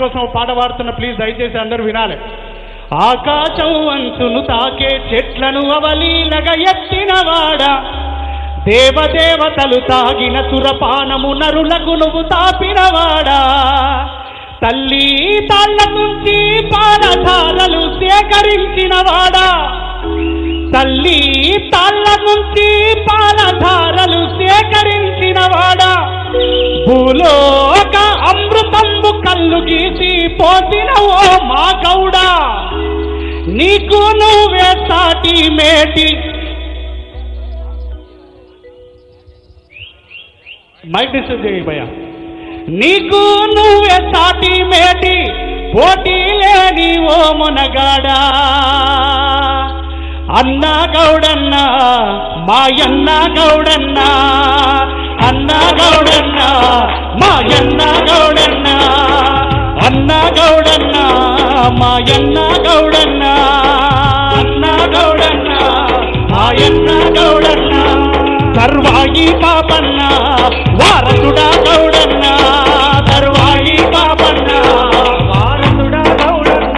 మీకోసం ఓ పాట పాడుతున్న ప్లీజ్ దయచేసి అందరూ వినాలి ఆకాశం అంచును తాకే చెట్లను అవలీలగా ఎత్తినవాడా దేవదేవతలు తాగిన సురపానము నరులకు నువ్వు తాపినవాడా తల్లి తాళ్ళ నుంచి పాలధారలు సేకరించినవాడా తల్లి తాళ్ళ నుంచి పాలధారలు సేకరించినవాడా భూలోక అమృతంబు కళ్ళు గీసి పోసిన ఓ మా గౌడా నీకు నువ్వే సాటి మేటి మైక్ డిస్టర్బ్ చేయి భయ్యా నీకు నువ్వే సాటి మేటి పోటీ లేని ఓ మునగాడా అన్న గౌడన్న మాయన్న గౌడన్న అన్న గౌడన్న మాయన్న గౌడన్న అన్న గౌడన్న మాయన్న గౌడన్న అన్న గౌడన్న మాయన్న గౌడన్న సర్వాయి పాపన్న వారసుడా గౌడన్న సర్వాయి పాపన్న వారసుడా గౌడన్న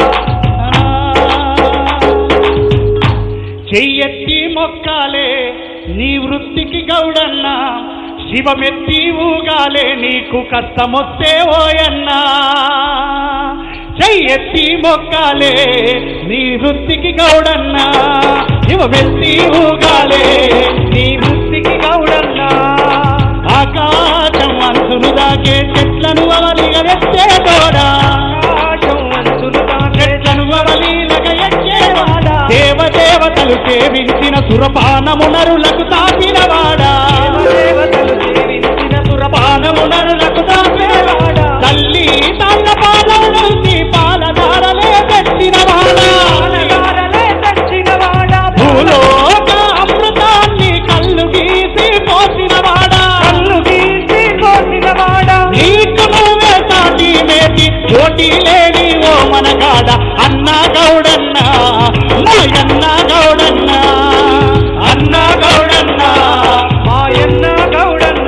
చెయ్యెత్తి మొక్కాలే నీ వృత్తికి గౌడన్న శివమెత్తి ఊగాలే నీకు కష్టమొస్తే ఓయన్నా చెయ్యెత్తి మొక్కాలే నీ వృత్తికి గౌడన్న శివమెత్తి ఊగాలే నీ వృత్తికి గౌడన్న ఆకాశం అంచులు దాకే చెట్లను అవలిగా ఎత్తే తోడా ఆకాశం అంచులు దాకే చెట్లను అవలీలగా ఎక్కేవాడా దేవదేవతలు సేవించిన సురపానము నరులకు తాపినవాడా దేవదేవతలు సేవించిన సురపానము నరులకు తాపినవాడా తల్లి తల్ల పాలన నుంచి పాలధారలే తెచ్చినవాడా భూలోక అమృతాన్ని కళ్ళు గీసి పోసినవాడా కళ్ళు గీసి పోసినవాడా నీకు నువ్వే సాటి మేటి పోటీ లేని ఓ మనగాడ అన్న గౌడన్న మాయన్న గౌడన్న అన్న గౌడన్న మాయన్న గౌడన్న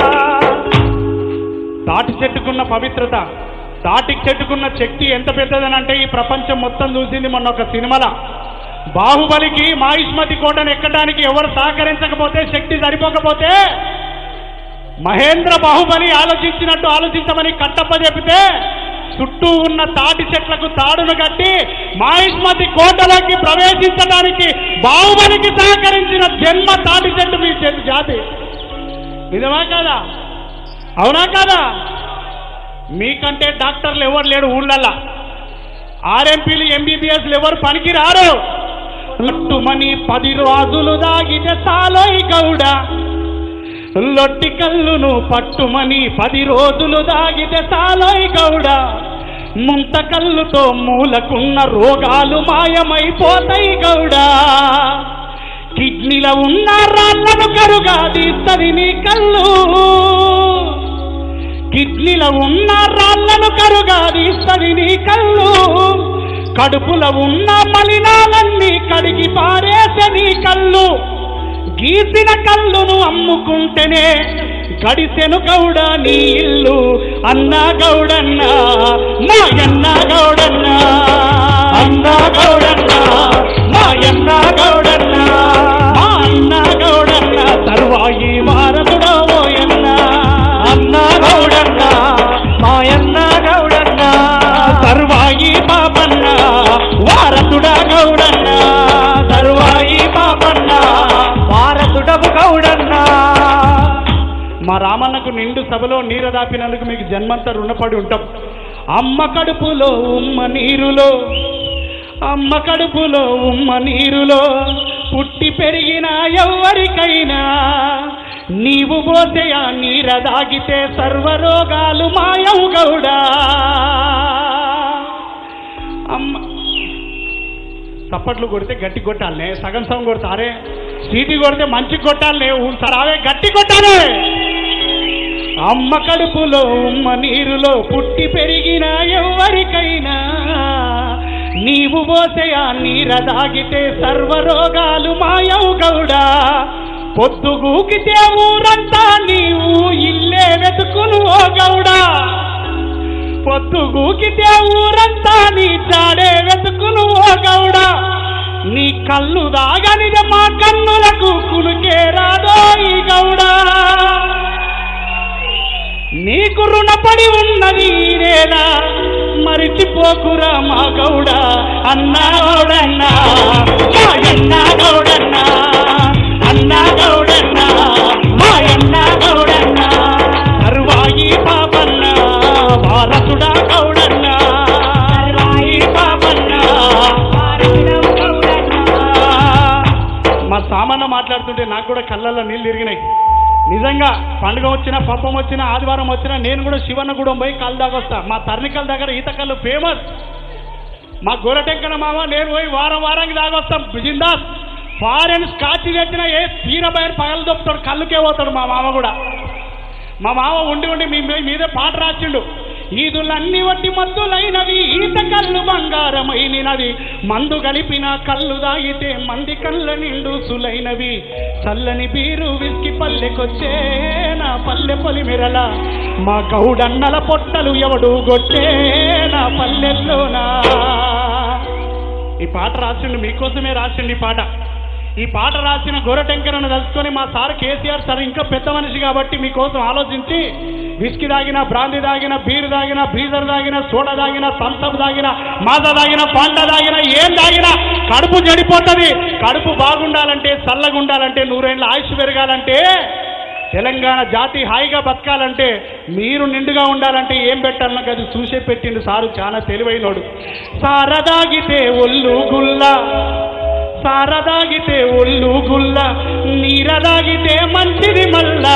తాటి చెట్టుకున్న పవిత్రత తాటి చెట్టుకున్న శక్తి ఎంత పెద్దదనంటే ఈ ప్రపంచం మొత్తం చూసింది మొన్న ఒక సినిమాల బాహుబలికి మాహిష్మతి కోటను ఎక్కడానికి ఎవరు సహకరించకపోతే శక్తి సరిపోకపోతే మహేంద్ర బాహుబలి ఆలోచించినట్టు ఆలోచించమని కట్టప్ప చెబితే చుట్టూ ఉన్న తాటి చెట్లకు తాడును కట్టి మాహిష్మతి కోటలోకి ప్రవేశించడానికి బాహుబలికి సహకరించిన జన్మ తాటి చెట్టు మీ చెట్టు జాతి నిజమా కాదా అవునా కాదా మీకంటే డాక్టర్లు ఎవరు లేడు ఊళ్ళల్లా ఆర్ఎంపీలు ఎంబీబీఎస్లు ఎవరు పనికి రారు లొట్టుమని పది రోజులు దాగితే సాలోయ్ గౌడ లొట్టి కల్లును పట్టుమని పది రోజులు దాగితే సాలోయ్ గౌడ ముంత కల్లుతో మూలకున్న రోగాలు మాయమైపోతాయి గౌడా కిడ్నీల ఉన్న రాళ్లను కరుగా తీస్తది నీ కళ్ళు కిడ్నీల ఉన్న రాళ్లను కరుగా తీస్తది నీ కళ్ళు కడుపుల ఉన్న మలినాలన్నీ కడిగి పారేసే నీ కళ్ళు గీసిన కళ్ళును అమ్ముకుంటేనే గడిసెను గౌడ నీ ఇల్లు అన్న గౌడన్న మాయన్న గౌడన్న అన్న గౌడన్న మాయన్న గౌడన్న మా అన్న గౌడన్న సర్వాయి మారదుడో ఓయన్న అన్న గౌడన్న మాయన్న గౌడన్న సర్వాయి పాపన్న వారసుడా గౌడన్న సర్వాయి పాపన్న వారసుడవు గౌడన్న మా రామన్నకు నిండు సభలో నీర దాపినందుకు మీకు జన్మంతా రుణపడి ఉంటాం అమ్మ కడుపులో ఉమ్మ నీరులో అమ్మ కడుపులో ఉమ్మ నీరులో పుట్టి పెరిగిన ఎవరికైనా నీవు పోతే ఆ నీర దాగితే సర్వరోగాలు మాయవు గౌడా అమ్మ చప్పట్లు కొడితే గట్టి కొట్టాలనే సగం సగం కొడతారే సీటీ కొడితే మంచి కొట్టాలనే సరావే గట్టి కొట్టాలి అమ్మ కడుపులో ఉమ్మ నీరులో పుట్టి పెరిగిన ఎవరికైనా నీవు పోతే ఆ నీర దాగితే సర్వరోగాలు మాయవు గౌడా పొద్దుగూకితే ఊరంతా నీవు ఇల్లే వెతుకును ఓ గౌడా పొద్దు గూకితే ఊరంతా నీ చాడే వెతుకును ఓ గౌడ నీ కళ్ళు దాగనిదే మా కన్నులకు కునుకే రాదో ఈ గౌడ నీకు రుణపడి ఉన్నది ఈ నేల మరిచిపోకురా మా గౌడ అన్నా గౌడన్నా మాయన్న గౌడన్నా అన్నా గౌడన్నా మాయన్న గౌడన్నా సర్వాయి పాపన్న వారసుడా గౌడన్నా సర్వాయి పాపన్న వారసుడా గౌడన్నా మా సామాన్య మాట్లాడుతుంటే నాకు కూడా కళ్ళల్లో నీళ్ళు తిరిగినాయి నిజంగా పండుగ వచ్చినా పప్పం వచ్చినా ఆదివారం వచ్చినా నేను కూడా శివన్న కూడా పోయి కళ్ళు దాగొస్తా మా తర్నికల్ దగ్గర ఈత కళ్ళు ఫేమస్ మా గోరటెంకన మామ నేను పోయి వారం వారానికి దాగొస్తాం బిజిందాస్ ఫారెన్ స్కాచ్ తెచ్చిన ఏ తీర బయట పగలు దొప్పుతాడు కళ్ళుకే పోతాడు మా మామ కూడా మా మామ ఉండి ఉండి మీ మీ- మీదే పాట రాసిండు ఈదులన్నీ వట్టి మద్దులైనవి ఈత కళ్ళు బంగారమైనది మందు గలిపిన కళ్ళు దాగితే మంది కళ్ళ నిండు సులైనవి చల్లని బీరు విస్కి పల్లెకొచ్చే నా పల్లె పొలిమిరల మా గౌడన్నల పొట్టలు ఎవడు గొట్టే నా పల్లెల్లోనా ఈ పాట రాసిండు మీకోసమే రాసిండు ఈ పాట ఈ పాట రాసిన గొర్రెటెంకరను తలుచుకొని మా సార్ కేసీఆర్ సార్ ఇంకా పెద్ద మనిషి కాబట్టి మీకోసం ఆలోచించి విస్కీ దాగిన బ్రాంది దాగిన బీర్ దాగిన బ్రీజర్ దాగిన సోడా దాగిన థమ్సప్ దాగిన మాజా దాగిన పాండ దాగిన ఏం దాగినా కడుపు చెడిపోతుంది కడుపు బాగుండాలంటే చల్లగా ఉండాలంటే నూరేళ్ళ ఆయుష్ పెరగాలంటే తెలంగాణ జాతి హాయిగా బతకాలంటే మీరు నిండుగా ఉండాలంటే ఏం పెట్టాలన్న అది చూసే పెట్టిండు సారు చాలా తెలివైనోడు సారదాగితే ఒళ్ళు గుల్ల సారదాగితే ఒళ్ళు గుల్ల నీరదాగితే మంచిది మల్లా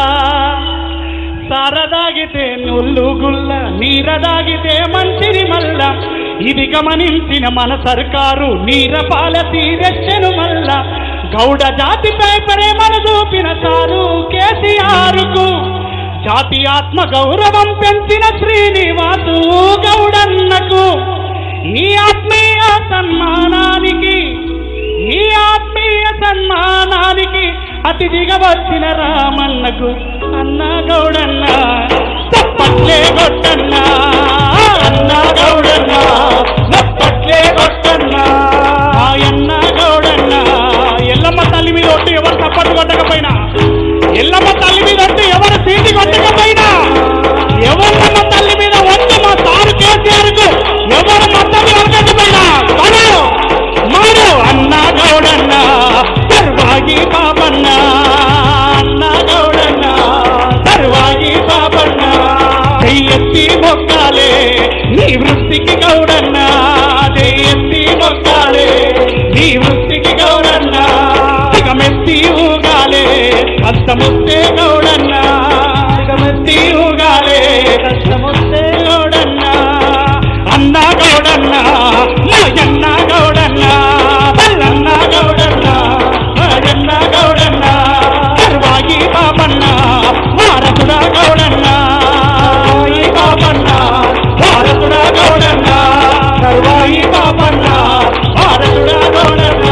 సారదాగితే నొల్లు గుల్ల నీరదాగితే మంచిది మల్ల ఇది గమనించిన మన సర్కారు నీరపాల తీరెచ్చను మల్ల గౌడ జాతిపై ప్రేమను చూపిన సారు కేసీఆర్కు జాతి ఆత్మ గౌరవం పెంచిన శ్రీనివాసు గౌడన్నకు ఈ ఆత్మీయ సన్మానానికి ఈ ఆత్మీయ సన్మానానికి అతిథిగా వచ్చిన రామన్నకు అన్న గౌడన్న తప్పట్లే గొట్టన్నా అన్న గౌడన్న తప్పట్లే గొట్టన్నా ఆయన్న గౌడన్న ఎల్లమ్మ తల్లి మీద ఒట్టు ఎవరు తప్పట్టు కొట్టకపోయినా ఎల్లమ్మ తల్లి మీద ఒట్టు ఎవరు సీటి కొట్టకపోయినా ఎవరమ్మ తల్లి మీద ఒట్టు మా సారు కేసీఆర్కు ఎవరు మద్దతు కొట్టకపోయినా మనం మారు అన్న గౌడన్న సర్వాగి పాపన్న అన్న గౌడన్న సర్వాగి పాపన్న చెయ్యెత్తి మొక్కాలే నీ వృత్తికి గౌడన్న చెయ్యెత్తి మొక్కాలే నీ వృత్తికి గౌడన్న సిగమెత్తి ఊగాలే కష్టమొస్తే గౌడన్న సిగమెత్తి ఊగాలే కష్టమొస్తే గౌడన్న అన్న గౌడన్న మాయన్న గౌడన్న పల్లన్న గౌడన్న మాయన్న గౌడన్న సర్వాగి పాపన్న వారసుడ గౌడన్న ఈ పాపన్న వారసుడ గౌడన్న సర్వాయి పాపన్న వారసుడ గౌడన్న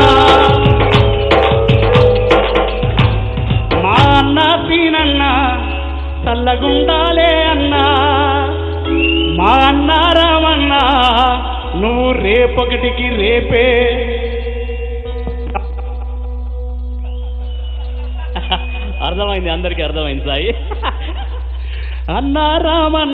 మా అన్న సీనన్న చల్లగుండాలే అన్నా మా అన్న రామన్న నువ్వు రేపొకటికి రేపే అర్థమైంది అందరికీ అర్థమైంది సాయి అన్న రామన్న